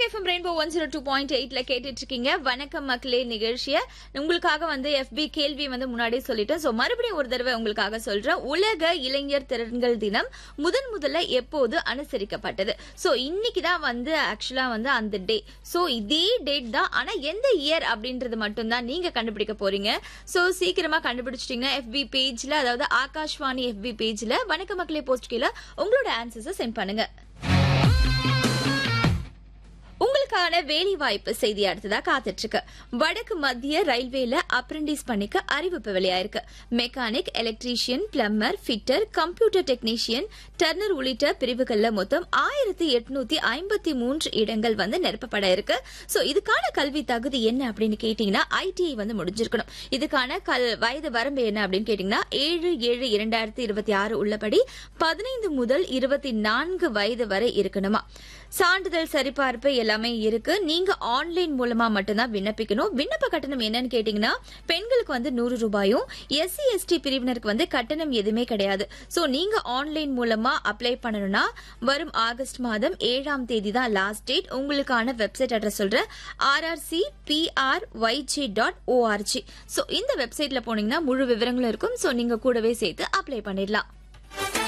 FM Rainbow one zero two point எயிட்ல கேட்டுட்டு இருக்கீங்க வணக்கம் மக்களே நிகழ்ச்சிய உங்களுக்காக வந்து எஃபி கேள்வி வந்து முன்னாடியே சொல்லிட்டேன் சோ மறுபடியும் ஒரு தடவை உங்களுக்காக சொல்றேன் உலக இளைஞர் திறன்கள் தினம் முதன் முதல்ல எப்போது அனுசரிக்கப்பட்டது சோ இன்னைக்கு தான் வந்து ஆக்சுவலா வந்து அந்த டே சோ இதே டேட் தான் ஆனா எந்த இயர் அப்படின்றது மட்டும் தான் நீங்க கண்டுபிடிக்க போறீங்க சோ சீக்கிரமா கண்டுபிடிச்சிட்டீங்கன்னா எஃபி பேஜ்ல அதாவது ஆகாஷ்வாணி எஃபி பேஜ்ல வணக்க மக்களே போஸ்ட் கீழே உங்களோட ஆன்சர்ஸை சென்ட் பண்ணுங்க உங்களுக்கான வேலை வாய்ப்பு செய்தி அடுத்ததா காத்துட்டு இருக்கு வடக்கு மத்திய ரயில்வேல அப்ரண்டிஸ் பண்ணிக்க அறிவிப்பு வெளியாயிருக்கு mechanic electrician plumber fitter computer technician turner உள்ளிட்ட பிரிவுகள்ல மொத்தம் ஆயிரத்தி எட்நூத்தி ஐம்பத்தி மூன்று இடங்கள் வந்து நிரப்பப்பட இருக்கு சோ இதுக்கான கல்வி தகுதி என்ன அப்படின்னு கேட்டீங்கன்னா ஐடிஐ வந்து முடிஞ்சிருக்கணும் இதுக்கான கல் வயது வரம்பு என்ன அப்படின்னு கேட்டீங்கன்னா ஏழு ஏழு இரண்டாயிரத்தி இருபத்தி ஆறு உள்ளபடி பதினைந்து முதல் இருபத்தி நான்கு வயது வரை இருக்கணுமா சான்றிதழ் சரிபார்ப்பு எல்லாமே இருக்கு நீங்க ஆன்லைன் மூலமா மட்டும்தான் விண்ணப்பிக்கணும் விண்ணப்ப கட்டணம் என்னன்னு கேட்டீங்கன்னா பெண்களுக்கு வந்து நூறு ரூபாயும் எஸ்சி எஸ்டி பிரிவினருக்கு வந்து கட்டணம் எதுவுமே கிடையாது சோ நீங்க ஆன்லைன் மூலமா அப்ளை பண்ணணும்னா வரும் ஆகஸ்ட் மாதம் ஏழாம் தேதி தான் லாஸ்ட் டேட் உங்களுக்கான வெப்சைட் அட்ரஸ் சொல்றேன் RRC PR YG dot ORG so இந்த வெப்சைட்ல போனீங்கன்னா முழு விவரங்களும் இருக்கும் ஸோ நீங்க கூடவே சேர்த்து அப்ளை பண்ணிடலாம்